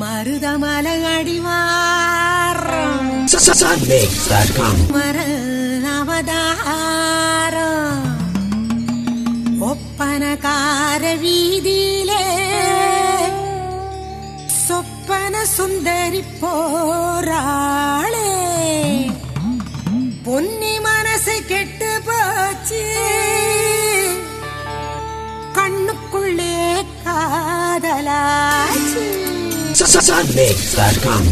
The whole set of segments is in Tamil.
மருதமல அடிவாரம் Sunmix.com. மர அவதாரம் ஒப்பனகார வீதியிலே சொப்பன சுந்தரி போராளே பொன்னி மனசு கெட்டு போச்சு கண்ணுக்குள்ளே காதலாச்சு Sunmix.com.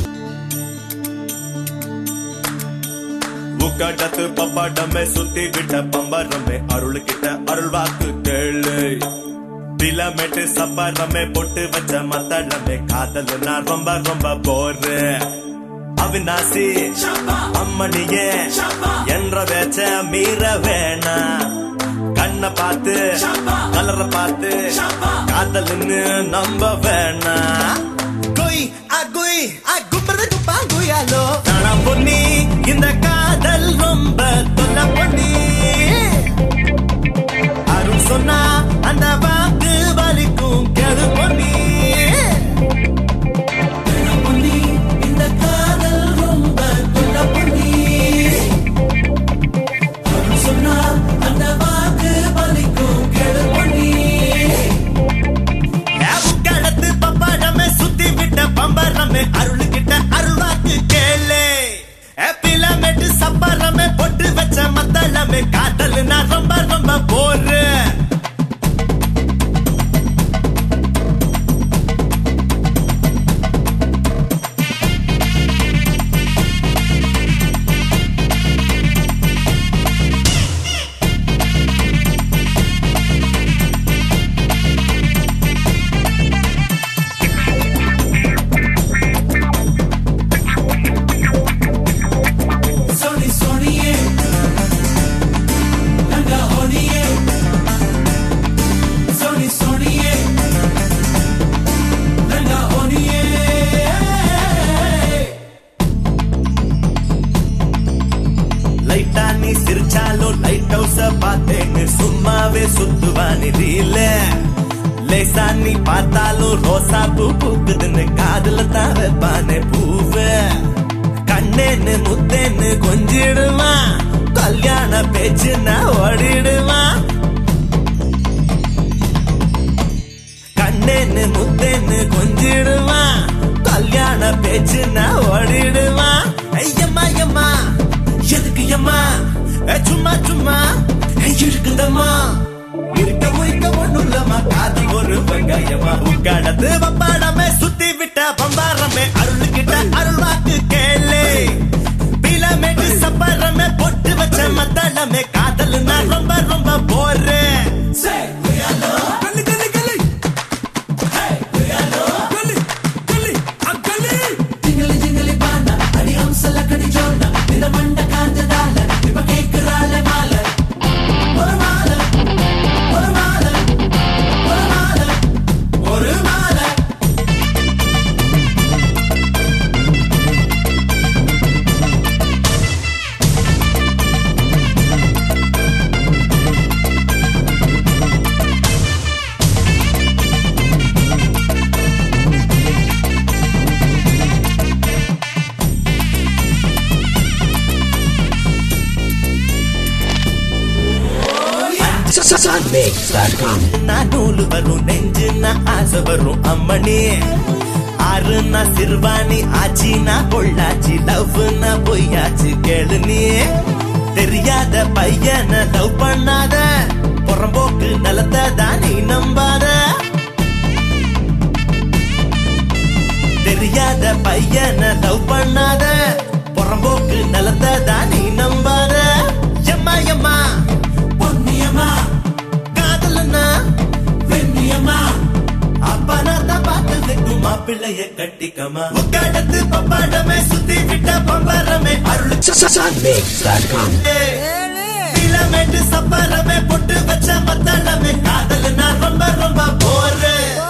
முக்காட்டத்து பப்பாட்டமே சுத்தி விட்ட பம்பரமே அருள் கிட்ட அருள் வாக்கு கேளு பிலமெட்டு சப்பரமே பொட்டு வச்ச மத்தளமே காதல் நான் ரொம்ப ரொம்ப போரு அவிநாசி அம்மணியே என்ற வேச்ச மீற வேணா கண்ணை பார்த்து கலரை பார்த்து காதல்னு நம்ப வேணா கொய் அகுய் அகும்பது குப்பாங்குயாலோ தானா பொன்னி இந்த காதல் ரொம்ப தொல்ல பொன்னி அருள் சொன்னா அந்த வாக்கு வலிக்கும் கேளு பொன்னி தானா பொன்னி, இந்த காதல் ரொம்ப தொல்ல பொன்னி. அருள் சொன்னா அந்த வாக்கு வலிக்கும் கேளு பொன்னி. கடத்து பப்பாடமே சுத்தி விட்ட பம்பரமே அருள் கிட்ட அருள்வாக்கு கேளே பிலமெட்டு சப்பரமே பொட்டு வச்ச மத்தளமே காதல் நான் ரொம்ப ரொம்ப போறேன் Sony, Sony, Nanga Oni, Sony, Sony, Nanga Oni. லைட்டா நீ சிரிச்சாலும் லைட் ஹவுஸ பார்த்தேன்னு சும்மாவே சுத்துவானி ரீல லேசா நீ பார்த்தாலும் ரோசா பூ பூக்குதுன்னு காதுல தான் வைப்பானே பூவே கண்ணேன்னு முத்தேன்னு கொஞ்சிடுமா கல்யாண பேச்சுன்னா ஓடிடுமா கண்ணேன்னு முத்தேன்னு கொஞ்சிடுமா கல்யாண பேச்சுன்னா ஓடிடுமா ஐயம்மா ஐயம்மா எதுக்கு ஐயம்மா ஏ, சும்மா சும்மா ஏ, இருக்குதம்மா இருக்க முறிக்க ஒண்ணுள்ளமா காதல் ஒரு வெங்காயமா உட்காடத்து வப்பாடமே சுத்தி விட்ட பம்பாரமே அருள் கிட்ட அருள் வாக்கு கேளு பிலமேட்டு சப்பரமே பொட்டு வச்ச மத்தளமே காதல் நான் ரொம்ப ரொம்ப போறேன் கல்லு கல்லு கல்லு జింగలి జింగలి బాణ అడి హంసల కడి జోన నిన్న మండ కాంజదాల ఇప్ప కేకురాల మాల ஒரு மால ஒரு மால ஒரு மால ஒரு மால Sunmix.com. நான் நூலு வரும் நெஞ்சு நான் ஆசை வரும் அம்மணி ஆறு நான் சிறுவாணி ஆச்சி நான் பொள்ளாச்சி லவ் நான் பொய்யாச்சு கேளு நீ தெரியாத பையனை லவ் பண்ணாத புறம்போக்கு நலத்தை தான் நீ நம்பாத தெரியாத பையனை லவ் பண்ணாத புறம்போக்கு நலத்தை தான் நீ நம்பாத எம்மா எம்மா பொன்னியமா காதலன்னா வெண்ணியமா அப்பா நான் தான் பார்த்ததுக்கு மாப்பிள்ளைய கட்டிக்கமா உட்காடத்து பப்பாடமே சுத்தி விட்ட பம்பரமே அருள் Sunmix.com. கிலோமீட்டர் சப்பரமே பொட்டு வச்ச மத்தளமே காதல் நான் ரொம்ப ரொம்ப போறேன்